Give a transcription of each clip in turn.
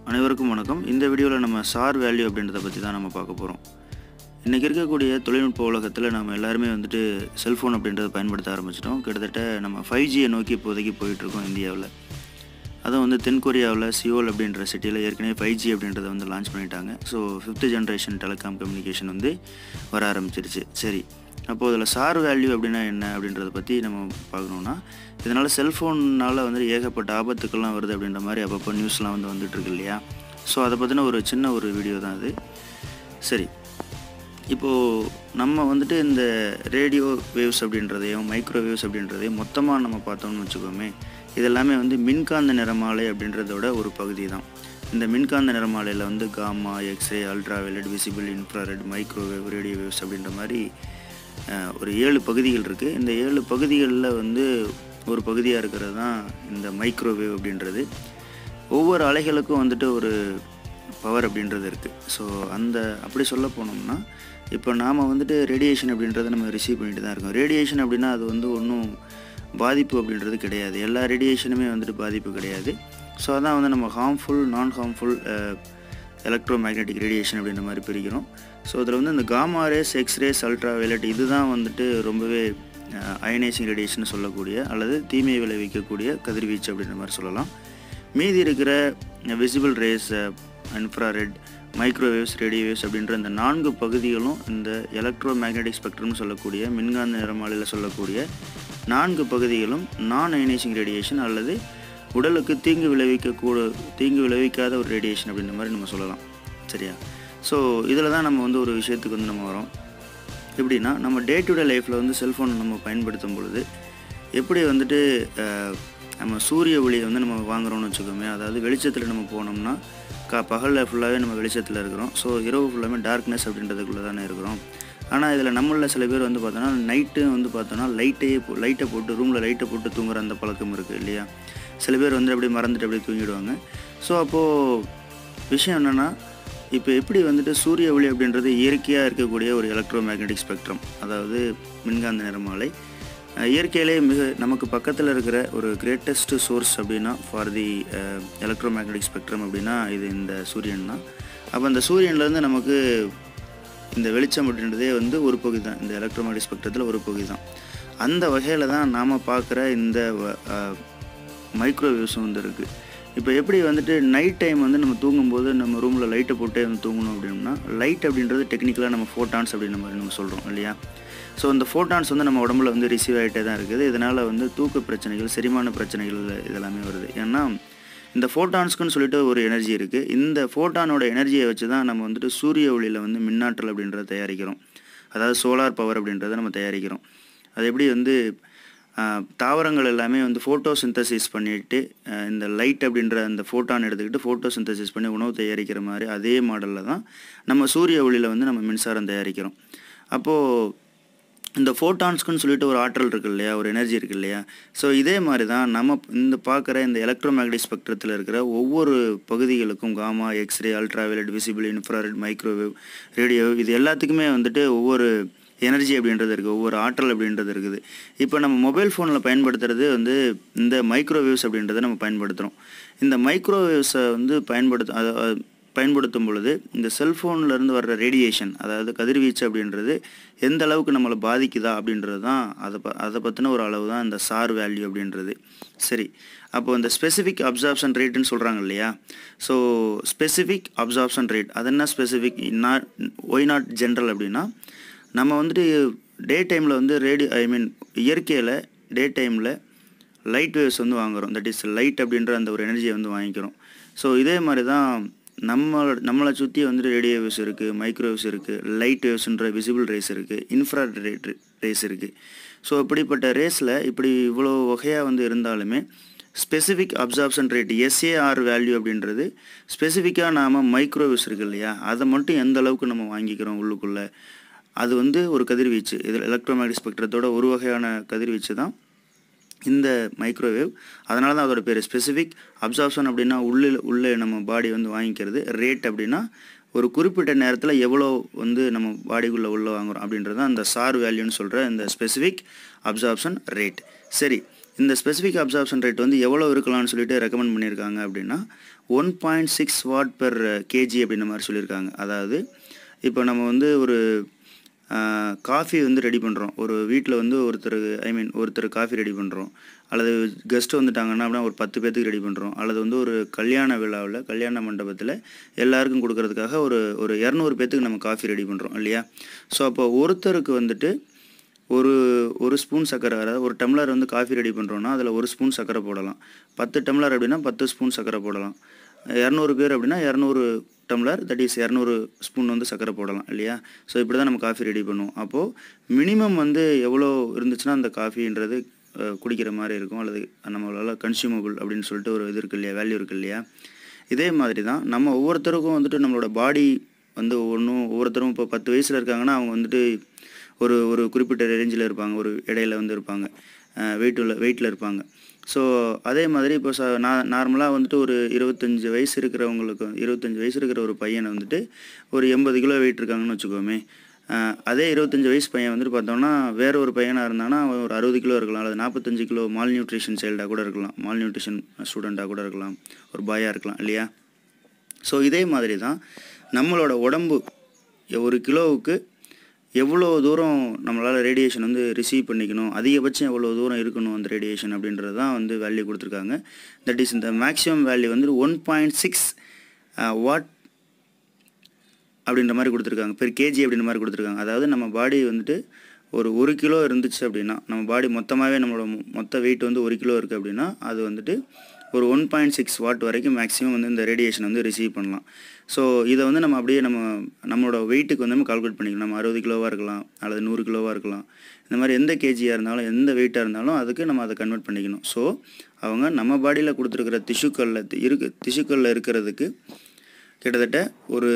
அனைவருக்கும் வணக்கம் இந்த வீடியோவில் நம்ம சார் வேல்யூ அப்படின்றத பற்றி தான் நம்ம பார்க்க போகிறோம் இன்றைக்கி இருக்கக்கூடிய தொழில்நுட்ப உலகத்தில் நம்ம எல்லாருமே வந்துட்டு செல்ஃபோன் அப்படின்றத பயன்படுத்த ஆரம்பிச்சிட்டோம் கிட்டத்தட்ட நம்ம ஃபைவ் ஜியை நோக்கி இப்போதைக்கு போயிட்டுருக்கோம் இந்தியாவில் அதுவும் வந்து தென்கொரியாவில் சியோல் அப்படின்ற சிட்டியில் ஏற்கனவே ஃபைவ் ஜி அப்படின்றத வந்து லான்ச் பண்ணிட்டாங்க so fifth generation telecom communication வந்து வர ஆரம்பிச்சிருச்சு சரி அப்போது இதில் சார் வேல்யூ அப்படின்னா என்ன அப்படின்றத பற்றி நம்ம பார்க்கணுன்னா இதனால் செல்ஃபோன்னால் வந்து ஏகப்பட்ட ஆபத்துக்கள்லாம் வருது அப்படின்ற மாதிரி அப்பப்போ நியூஸ்லாம் வந்து வந்துட்டுருக்கு இல்லையா ஸோ அதை பற்றின ஒரு சின்ன ஒரு வீடியோ தான் அது சரி இப்போது நம்ம வந்துட்டு இந்த ரேடியோ வேவ்ஸ் அப்படின்றதையும் மைக்ரோவேவ்ஸ் அப்படின்றதையும் மொத்தமாக நம்ம பார்த்தோம்னு வச்சுக்கோமே இதெல்லாமே வந்து மின்காந்த நிறமாலை அப்படின்றதோட ஒரு பகுதி தான் இந்த மின்காந்த நிறமாலையில் வந்து gamma x ray ultra violet visible infrared microwave radio waves அப்படின்ற மாதிரி அஹ், ஒரு ஏழு பகுதிகள் இருக்குது இந்த ஏழு பகுதிகளில் வந்து ஒரு பகுதியாக இருக்கிறது தான் இந்த மைக்ரோவேவ் அப்படின்றது ஒவ்வொரு அலைகளுக்கும் வந்துட்டு ஒரு பவர் அப்படின்றது இருக்குது ஸோ அந்த அப்படி சொல்ல போனோம்னா இப்போ நாம் வந்துட்டு ரேடியேஷன் அப்படின்றத நம்ம ரிசீவ் பண்ணிட்டு தான் இருக்கோம் ரேடியேஷன் அப்படின்னா அது வந்து ஒன்றும் பாதிப்பு அப்படின்றது கிடையாது எல்லா ரேடியேஷனுமே வந்துட்டு பாதிப்பு கிடையாது ஸோ அதான் வந்து நம்ம ஹார்ம்ஃபுல் நான் ஹார்ம்ஃபுல் எலக்ட்ரோ மேக்னெட்டிக் ரேடியேஷன் அப்படின்ற மாதிரி பிரிக்கிறோம் ஸோ இதில் வந்து இந்த gamma rays x rays ultra violet இதுதான் வந்துட்டு ரொம்பவே அயனைசிங் ரேடியேஷன் சொல்லக்கூடிய அல்லது தீமை விளைவிக்கக்கூடிய கதிர்வீச்சு அப்படின்ற மாதிரி சொல்லலாம் மீதி இருக்கிற visible rays infrared microwaves radio waves அப்படின்ற இந்த நான்கு பகுதிகளும் இந்த எலக்ட்ரோ மேக்னெட்டிக் ஸ்பெக்ட்ரம்னு சொல்லக்கூடிய மின்காந்த நிறமாலையில் சொல்லக்கூடிய நான்கு பகுதிகளும் நான் அயனைசிங் ரேடியேஷன் அல்லது உடலுக்கு தீங்கு விளைவிக்கக்கூட தீங்கு விளைவிக்காத ஒரு ரேடியேஷன் அப்படின்ற மாதிரி நம்ம சொல்லலாம் சரியா ஸோ இதில் தான் நம்ம வந்து ஒரு விஷயத்துக்கு வந்து நம்ம வரோம் எப்படின்னா நம்ம டே டு டே லைஃப்பில் வந்து செல்ஃபோன் நம்ம பயன்படுத்தும் பொழுது எப்படி வந்துட்டு அஹ், நம்ம சூரிய ஒளியை வந்து நம்ம வாங்குறோம்னு வச்சுக்கோமே அதாவது வெளிச்சத்தில் நம்ம போனோம்னா கா பகலில் ஃபுல்லாகவே நம்ம வெளிச்சத்தில் இருக்கிறோம் ஸோ இரவு ஃபுல்லாமே டார்க்னஸ் அப்படின்றதுக்குள்ளே தானே இருக்கிறோம் ஆனால் இதில் நம்மளில் சில பேர் வந்து பார்த்தோன்னா நைட்டு வந்து பார்த்தோன்னா லைட்டையே போ லைட்டை போட்டு ரூமில் லைட்டை போட்டு தூங்குற அந்த பழக்கம் இருக்குது இல்லையா சில பேர் வந்து அப்படியே மறந்துட்டு அப்படியே தூங்கிடுவாங்க ஸோ அப்போது விஷயம் என்னென்னா இப்போ எப்படி வந்துட்டு சூரிய ஒளி அப்படின்றது இயற்கையாக இருக்கக்கூடிய ஒரு எலக்ட்ரோ மேக்னெட்டிக் ஸ்பெக்ட்ரம் அதாவது மின்காந்த நிறமாலை அஹ் இயற்கையிலே மிக நமக்கு பக்கத்தில் இருக்கிற ஒரு கிரேட்டஸ்ட் சோர்ஸ் அப்படின்னா for the electromagnetic spectrum அப்படின்னா இது இந்த சூரியன் தான் அப்போ அந்த சூரியன்லேருந்து நமக்கு இந்த வெளிச்சம் அப்படின்றதே வந்து ஒரு பகுதி தான் இந்த எலக்ட்ரோமேட்டிக் ஸ்பெக்ட்ரத்தில் ஒரு பகுதி தான் அந்த வகையில் தான் நாம் பார்க்குற இந்த மைக்ரோவேவ்ஸும் வந்து இருக்குது இப்போ எப்படி வந்துட்டு நைட் டைம் வந்து நம்ம தூங்கும்போது நம்ம ரூமில் லைட்டை போட்டே வந்து தூங்கணும் அப்படின்னா லைட் அப்படின்றது டெக்னிக்கலாக நம்ம ஃபோட்டான்ஸ் அப்படின்ற மாதிரி நம்ம சொல்கிறோம் இல்லையா ஸோ இந்த ஃபோட்டான்ஸ் வந்து நம்ம உடம்புல வந்து ரிசீவ் ஆகிட்டே தான் இருக்குது இதனால் வந்து தூக்க பிரச்சனைகள் செரிமான பிரச்சனைகள் இதெல்லாமே வருது ஏன்னா இந்த ஃபோட்டான்ஸ்க்குன்னு சொல்லிட்டு ஒரு எனர்ஜி இருக்குது இந்த ஃபோட்டானோட எனர்ஜியை வச்சு தான் நம்ம வந்துட்டு சூரிய ஒளியில் வந்து மின்னாற்றல் அப்படின்றத தயாரிக்கிறோம் அதாவது சோலார் பவர் அப்படின்றத நம்ம தயாரிக்கிறோம் அது எப்படி வந்து ஆஹ், தாவரங்கள் எல்லாமே வந்து ஃபோட்டோ சிந்தசிஸ் பண்ணிட்டு ஆஹ், இந்த லைட் அப்படின்ற அந்த ஃபோட்டான் எடுத்துக்கிட்டு ஃபோட்டோ சிந்தசிஸ் பண்ணி உணவு தயாரிக்கிற மாதிரி அதே மாடலில் தான் நம்ம சூரிய ஒளியில் வந்து நம்ம மின்சாரம் தயாரிக்கிறோம் அப்போது இந்த ஃபோட்டான்ஸ்க்குன்னு சொல்லிட்டு ஒரு ஆற்றல் இருக்கு இல்லையா ஒரு எனர்ஜி இருக்கு இல்லையா ஸோ இதே மாதிரி தான் நம்ம இந்த பார்க்குற இந்த எலக்ட்ரோ மேக்னெட்டிக் ஸ்பெக்ட்ரத்தில் இருக்கிற ஒவ்வொரு பகுதிகளுக்கும் gamma x ray ultraviolet visible infrared microwave radio இது எல்லாத்துக்குமே வந்துட்டு ஒவ்வொரு எனர்ஜி அப்படின்றது இருக்குது ஒவ்வொரு ஆற்றல் அப்படின்றது இருக்குது இப்போ நம்ம மொபைல் ஃபோனில் பயன்படுத்துறது வந்து இந்த மைக்ரோவேவ்ஸ் அப்படின்றத நம்ம பயன்படுத்துகிறோம் இந்த மைக்ரோவேவ்ஸை வந்து பயன்படுத்த அதை பயன்படுத்தும் பொழுது இந்த செல்ஃபோன்ல இருந்து வர்ற ரேடியேஷன் அதாவது கதிர்வீச்சு அப்படின்றது எந்த அளவுக்கு நம்மளை பாதிக்குதா அப்படின்றது தான் அதை ப அதை பற்றின ஒரு அளவு தான் இந்த சார் வேல்யூ அப்படின்றது சரி அப்போ இந்த ஸ்பெசிஃபிக் அப்சார்ப்ஷன் ரேட்டுன்னு சொல்கிறாங்க இல்லையா ஸோ ஸ்பெசிஃபிக் அப்சார்ப்ஷன் ரேட் அது என்ன specific not why not general அப்படின்னா நம்ம வந்துட்டு டே டைமில் வந்து ரேடியோ ஐ மீன் இயற்கையில் டே டைமில் லைட் வேவ்ஸ் வந்து வாங்குகிறோம் தட் இஸ் லைட் அப்படின்ற அந்த ஒரு எனர்ஜியை வந்து வாங்கிக்கிறோம் ஸோ இதே மாதிரி தான் நம்ம நம்மளை சுற்றி வந்துட்டு ரேடியோ வேவ்ஸ் இருக்குது மைக்ரோவேவ்ஸ் இருக்குது லைட் வேவ்ஸ்ன்ற விசிபிள் ரேஸ் இருக்குது இன்ஃப்ரா ரேட் ரேஸ் இருக்குது ஸோ இப்படிப்பட்ட ரேஸில் இப்படி இவ்வளோ வகையாக வந்து இருந்தாலுமே specific absorption rate SAR value அப்படின்றது ஸ்பெசிஃபிக்காக நாம் மைக்ரோவேவ்ஸ் இருக்கு இல்லையா அதை மட்டும் எந்த அளவுக்கு நம்ம வாங்கிக்கிறோம் உள்ளுக்குள்ளே அது வந்து ஒரு கதிர்வீச்சு இதில் எலக்ட்ரோமேட்டிக் ஸ்பெக்ட்ரத்தோட ஒரு வகையான கதிர்வீச்சு தான் இந்த மைக்ரோவேவ் அதனால தான் அதோட பேர் ஸ்பெசிஃபிக் அப்சார்ப்ஷன் அப்படின்னா உள்ளே உள்ளே நம்ம பாடி வந்து வாங்கிக்கிறது ரேட் அப்படின்னா ஒரு குறிப்பிட்ட நேரத்தில் எவ்வளோ வந்து நம்ம பாடிக்குள்ளே உள்ள வாங்குறோம் அப்படின்றது தான் அந்த சார் வேல்யூன்னு சொல்கிற இந்த ஸ்பெசிஃபிக் அப்சார்ப்ஷன் ரேட் சரி இந்த ஸ்பெசிஃபிக் அப்சார்ப்ஷன் ரேட் வந்து எவ்வளோ இருக்கலாம்னு சொல்லிட்டு ரெக்கமெண்ட் பண்ணியிருக்காங்க அப்படின்னா one point six watt per KG அப்படின்ற மாதிரி சொல்லியிருக்காங்க அதாவது இப்போ நம்ம வந்து ஒரு காஃபி வந்து ரெடி பண்ணுறோம் ஒரு வீட்டில் வந்து ஒருத்தர் ஐ மீன் ஒருத்தர் காஃபி ரெடி பண்ணுறோம் அல்லது கெஸ்ட்டு வந்துட்டாங்கன்னா அப்படின்னா ஒரு பத்து பேர்த்துக்கு ரெடி பண்ணுறோம் அல்லது வந்து ஒரு கல்யாண விழாவில் கல்யாண மண்டபத்தில் எல்லாருக்கும் கொடுக்கறதுக்காக ஒரு ஒரு இரநூறு பேர்த்துக்கு நம்ம காஃபி ரெடி பண்ணுறோம் இல்லையா ஸோ அப்போ ஒருத்தருக்கு வந்துட்டு ஒரு ஒரு ஸ்பூன் சர்க்கரை அதாவது ஒரு டம்ளர் வந்து காஃபி ரெடி பண்ணுறோன்னா அதில் ஒரு ஸ்பூன் சர்க்கரை போடலாம் பத்து டம்ளர் அப்படின்னா பத்து ஸ்பூன் சர்க்கரை போடலாம் இரநூறு பேர் அப்படின்னா இரநூறு டம்ளர் தட் இஸ் இரநூறு ஸ்பூன் வந்து சர்க்கரை போடலாம் இல்லையா ஸோ இப்படி தான் நம்ம காஃபி ரெடி பண்ணுவோம் அப்போது மினிமம் வந்து எவ்வளோ இருந்துச்சுன்னா அந்த காஃபின்றது குடிக்கிற மாதிரி இருக்கும் அல்லது நம்மளால் கன்சியூமபிள் அப்படின்னு சொல்லிட்டு ஒரு இது இருக்குது இல்லையா வேல்யூ இருக்குது இல்லையா இதே மாதிரி தான் நம்ம ஒவ்வொருத்தருக்கும் வந்துட்டு நம்மளோட பாடி வந்து ஒவ்வொன்றும் ஒவ்வொருத்தரும் இப்போ பத்து வயசில் இருக்காங்கன்னா அவங்க வந்துட்டு ஒரு ஒரு குறிப்பிட்ட ரேஞ்சில் இருப்பாங்க ஒரு இடையில வந்து இருப்பாங்க வெயிட் உள்ள வெயிட்டில் இருப்பாங்க ஸோ அதே மாதிரி இப்போ ச நான் நார்மலாக வந்துட்டு ஒரு இருபத்தஞ்சி வயசு இருக்கிறவங்களுக்கு இருபத்தஞ்சி வயசு இருக்கிற ஒரு பையனை வந்துட்டு ஒரு எண்பது கிலோ வெயிட் இருக்காங்கன்னு வச்சுக்கோமே அதே இருபத்தஞ்சி வயசு பையன் வந்துட்டு பார்த்தோம்னா வேற ஒரு பையனாக இருந்தானா அவன் ஒரு அறுபது கிலோ இருக்கலாம் அல்லது நாற்பத்தஞ்சு கிலோ மால் நியூட்ரிஷன் சைல்டாக கூட இருக்கலாம் மால் நியூட்ரிஷன் ஸ்டூடெண்ட்டாக கூட இருக்கலாம் ஒரு பாயாக இருக்கலாம் இல்லையா ஸோ இதே மாதிரி தான் நம்மளோட உடம்பு ஒரு கிலோவுக்கு எவ்வளோ தூரம் நம்மளால் ரேடியேஷன் வந்து ரிசீவ் பண்ணிக்கணும் அதிகபட்சம் எவ்வளோ தூரம் இருக்கணும் அந்த ரேடியேஷன் அப்படின்றது தான் வந்து வேல்யூ கொடுத்துருக்காங்க தட் இஸ் இந்த மேக்ஸிமம் வேல்யூ வந்து ஒன் பாயிண்ட் சிக்ஸ் வாட் அப்படின்ற மாதிரி கொடுத்துருக்காங்க பெர் கேஜி அப்படின்ற மாதிரி கொடுத்துருக்காங்க அதாவது நம்ம பாடி வந்துட்டு ஒரு ஒரு கிலோ இருந்துச்சு அப்படின்னா நம்ம பாடி மொத்தமாகவே நம்மளோட மொத்த வெயிட் வந்து ஒரு கிலோ இருக்குது அப்படின்னா அது வந்துட்டு ஒரு ஒன் பாயிண்ட் சிக்ஸ் வாட் வரைக்கும் மேக்ஸிமம் வந்து இந்த ரேடியேஷன் வந்து ரிசீவ் பண்ணலாம் ஸோ இதை வந்து நம்ம அப்படியே நம்ம நம்மளோட வெயிட்டுக்கு வந்து நம்ம கால்குலேட் பண்ணிக்கலாம் நம்ம அறுபது கிலோவாக இருக்கலாம் அல்லது நூறு கிலோவாக இருக்கலாம் இந்த மாதிரி எந்த கேஜியாக இருந்தாலும் எந்த வெயிட்டாக இருந்தாலும் அதுக்கு நம்ம அதை கன்வெர்ட் பண்ணிக்கணும் ஸோ அவங்க நம்ம பாடியில் கொடுத்துருக்கிற திசுக்களில் இருக்கு திசுக்களில் இருக்கிறதுக்கு கிட்டத்தட்ட ஒரு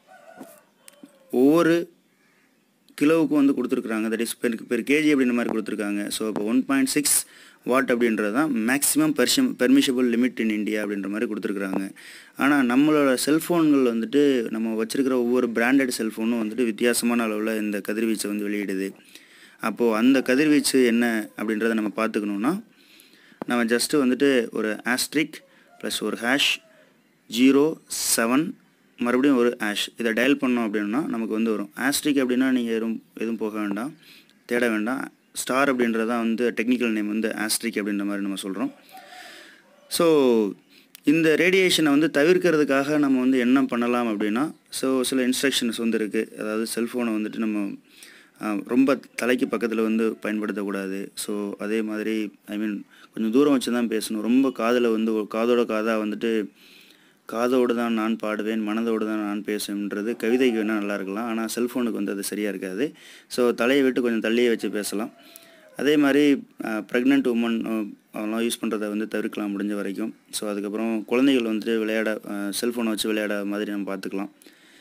ஒவ்வொரு கிலோவுக்கும் வந்து கொடுத்துருக்குறாங்க that is per per KG அப்படின்ற மாதிரி கொடுத்துருக்காங்க ஸோ இப்போ ஒன் பாயிண்ட் சிக்ஸ் வாட் அப்படின்றது தான் மேக்ஸிமம் பெர்ஷம் பெர்மிஷபிள் லிமிட் இன் இந்தியா அப்படின்ற மாதிரி கொடுத்துருக்குறாங்க ஆனால் நம்மளோட செல்ஃபோன்கள் வந்துட்டு நம்ம வச்சுருக்கிற ஒவ்வொரு பிராண்டட் செல்ஃபோனும் வந்துட்டு வித்தியாசமான அளவில் இந்த கதிர்வீச்சை வந்து வெளியிடுது அப்போது அந்த கதிர்வீச்சு என்ன அப்படின்றத நம்ம பார்த்துக்கணுன்னா நம்ம ஜஸ்ட்டு வந்துட்டு ஒரு ஆஸ்ட்ரிக் ப்ளஸ் ஒரு ஹேஷ் ஜீரோ செவன் மறுபடியும் ஒரு ஆஷ் இதை டயல் பண்ணோம் அப்படின்னா நமக்கு வந்து வரும் ஆஸ்ட்ரிக் அப்படின்னா நீங்கள் எதுவும் எதுவும் போக வேண்டாம் தேட வேண்டாம் ஸ்டார் அப்படின்றது தான் வந்து டெக்னிக்கல் நேம் வந்து ஆஸ்ட்ரிக் அப்படின்ற மாதிரி நம்ம சொல்கிறோம் ஸோ இந்த ரேடியேஷனை வந்து தவிர்க்கிறதுக்காக நம்ம வந்து என்ன பண்ணலாம் அப்படின்னா ஸோ சில இன்ஸ்ட்ரக்ஷன்ஸ் வந்து இருக்குது அதாவது செல்ஃபோனை வந்துட்டு நம்ம ரொம்ப தலைக்கு பக்கத்தில் வந்து பயன்படுத்தக்கூடாது ஸோ அதே மாதிரி ஐ மீன் கொஞ்சம் தூரம் வச்சு தான் பேசணும் ரொம்ப காதில் வந்து காதோட காதாக வந்துட்டு காதோடு தான் நான் பாடுவேன் மனதோடு தான் நான் பேசுவேன்றது கவிதைக்கு வேணால் நல்லா இருக்கலாம் ஆனால் செல்ஃபோனுக்கு வந்து அது சரியாக இருக்காது ஸோ தலையை விட்டு கொஞ்சம் தள்ளியே வச்சு பேசலாம் அதே மாதிரி ப்ரெக்னென்ட் உமன் அவங்களாம் யூஸ் பண்ணுறதை வந்து தவிர்க்கலாம் முடிஞ்ச வரைக்கும் ஸோ அதுக்கப்புறம் குழந்தைகள் வந்துட்டு விளையாட செல்ஃபோனை வச்சு விளையாட மாதிரி நம்ம பார்த்துக்கலாம்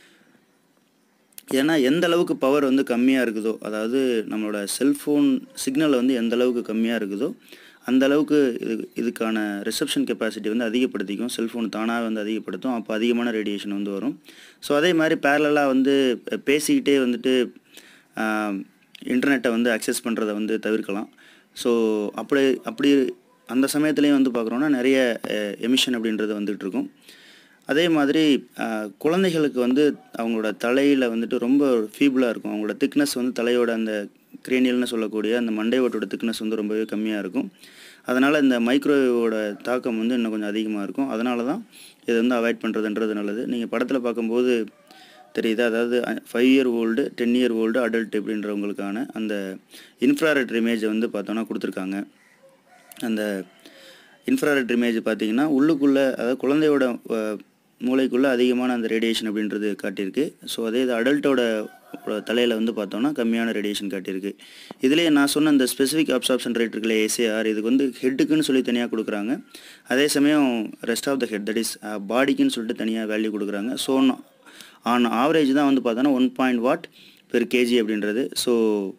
ஏன்னா எந்த அளவுக்கு பவர் வந்து கம்மியாக இருக்குதோ அதாவது நம்மளோட செல்ஃபோன் சிக்னல் வந்து எந்த அளவுக்கு கம்மியாக இருக்குதோ அந்த அளவுக்கு இது இதுக்கான ரிசப்ஷன் கெப்பாசிட்டி வந்து அதிகப்படுத்திக்கும் செல்ஃபோன் தானாக வந்து அதிகப்படுத்தும் அப்போ அதிகமான ரேடியேஷன் வந்து வரும் ஸோ அதே மாதிரி பேரலாக வந்து பேசிக்கிட்டே வந்துட்டு இன்டர்நெட்டை வந்து அக்சஸ் பண்ணுறதை வந்து தவிர்க்கலாம் ஸோ அப்படி அப்படி அந்த சமயத்துலேயும் வந்து பார்க்குறோன்னா நிறைய எமிஷன் அப்படின்றது வந்துகிட்டு இருக்கும் அதே மாதிரி குழந்தைகளுக்கு வந்து அவங்களோட தலையில் வந்துட்டு ரொம்ப ஃபீபிளாக இருக்கும் அவங்களோட திக்னஸ் வந்து தலையோட அந்த கிரேனியல்னு சொல்லக்கூடிய அந்த மண்டை ஓட்டோட திக்னஸ் வந்து ரொம்பவே கம்மியாக இருக்கும் அதனால் இந்த மைக்ரோவேவோட தாக்கம் வந்து இன்னும் கொஞ்சம் அதிகமாக இருக்கும் அதனால தான் இதை வந்து அவாய்ட் பண்ணுறதுன்றது நல்லது நீங்கள் படத்தில் பார்க்கும்போது தெரியுது அதாவது five year old ten year old adult அப்படின்றவங்களுக்கான அந்த இன்ஃப்ராரெட் இமேஜை வந்து பார்த்தோன்னா கொடுத்துருக்காங்க அந்த இன்ஃப்ராரெட் இமேஜ் பார்த்தீங்கன்னா உள்ளுக்குள்ளே அதாவது குழந்தையோட மூளைக்குள்ளே அதிகமான அந்த ரேடியேஷன் அப்படின்றது காட்டியிருக்கு ஸோ அதே இது அடல்ட்டோட தலையில் வந்து பார்த்தோம்னா கம்மியான ரேடியேஷன் காட்டியிருக்கு இதுலேயே நான் சொன்ன இந்த ஸ்பெசிஃபிக் அப்சார்ப்ஷன் ரேட் இருக்குல்ல ஏசிஆர் இதுக்கு வந்து ஹெட்டுக்குன்னு சொல்லி தனியாக கொடுக்குறாங்க அதே சமயம் rest of the head that is பாடிக்குன்னு சொல்லிட்டு தனியாக வேல்யூ கொடுக்குறாங்க ஸோ ஆன் ஆவரேஜ் தான் வந்து பார்த்தோன்னா one point watt per KG அப்படின்றது ஸோ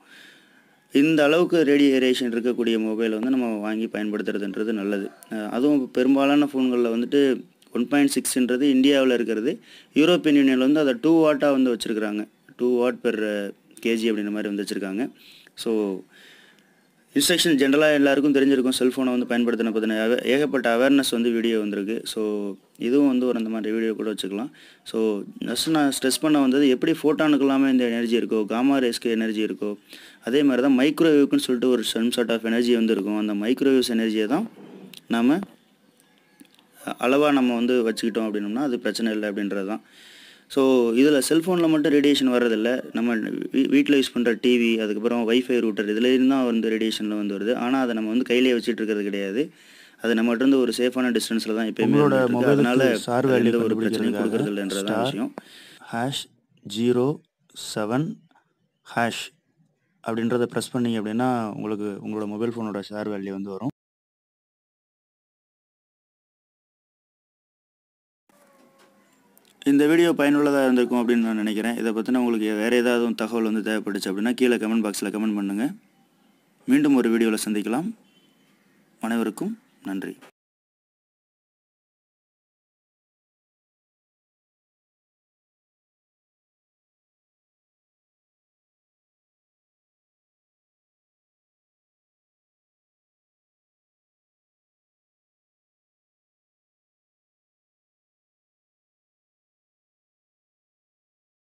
இந்த அளவுக்கு ரேடியேஷன் இருக்கக்கூடிய மொபைலை வந்து நம்ம வாங்கி பயன்படுத்துறதுன்றது நல்லது அதுவும் பெரும்பாலான ஃபோன்களில் வந்துட்டு ஒன் பாயிண்ட் சிக்ஸ்ன்றது இந்தியாவில் இருக்கிறது யூரோப்பியன் யூனியனில் வந்து அதை டூ வாட்டாக வந்து வச்சுருக்குறாங்க டூ வாட் பெர் கேஜி அப்படின்ற மாதிரி வந்து வச்சுருக்காங்க ஸோ இன்ஸ்ட்ரக்ஷன் ஜென்ரலாக எல்லாருக்கும் தெரிஞ்சிருக்கும் செல்ஃபோனை வந்து பயன்படுத்தின பற்றின அவ- ஏகப்பட்ட அவேர்னஸ் வந்து வீடியோ வந்திருக்கு ஸோ இதுவும் வந்து ஒரு அந்த மாதிரி வீடியோ கூட வச்சுக்கலாம் ஸோ ஜஸ்ட் நான் ஸ்ட்ரெஸ் பண்ண வந்தது எப்படி ஃபோட்டானுக்கு இல்லாமல் இந்த எனர்ஜி இருக்கோ காமா ரேஸ்க்கு எனர்ஜி இருக்கோ அதே மாதிரி தான் மைக்ரோவேவ்க்குன்னு சொல்லிட்டு ஒரு சம் சார்ட் ஆஃப் எனர்ஜி வந்து இருக்கும் அந்த மைக்ரோவேவ்ஸ் எனர்ஜியை தான் நாம் அளவாக நம்ம வந்து வச்சுக்கிட்டோம் அப்படின்னோம்னா அது பிரச்சனை இல்லை அப்படின்றது தான் ஸோ இதில் செல்ஃபோனில் மட்டும் ரேடியேஷன் வர்றதில்ல நம்ம வீட்டில் யூஸ் பண்ணுற டிவி அதுக்கப்புறம் வைஃபை ரூட்டர் இதுலேருந்து தான் வந்து ரேடியேஷனில் வந்து வருது ஆனால் அதை நம்ம வந்து கையிலே வச்சுட்டு இருக்கிறது கிடையாது அது நம்மகிட்ட இருந்து ஒரு சேஃபான டிஸ்டன்ஸில் தான் எப்பயுமே உங்களோட இருந்துட்டு இருக்கு. அதனால மொபைலுக்கு சார் அது வேல்யூ எந்த ஒரு பிரச்சனையும் கண்டுபிடிக்கிறதுக்காக கொடுக்கறது இல்லைன்றதான் ஸ்டார் விஷயம் ஹேஷ் ஜீரோ செவன் ஹேஷ் அப்படின்றத ப்ரெஸ் பண்ணீங்க அப்படின்னா உங்களுக்கு உங்களோட மொபைல் ஃபோனோட ஷேர் வேல்யூ வந்து வரும் இந்த வீடியோ பயனுள்ளதாக இருந்திருக்கும் அப்படின்னு நான் நினைக்கிறேன் இதை பற்றின உங்களுக்கு வேறு ஏதாவது தகவல் வந்து தேவைப்பட்டுச்சு அப்படின்னா கீழே கமெண்ட் பாக்ஸில் கமெண்ட் பண்ணுங்கள் மீண்டும் ஒரு வீடியோவில் சந்திக்கலாம் அனைவருக்கும் நன்றி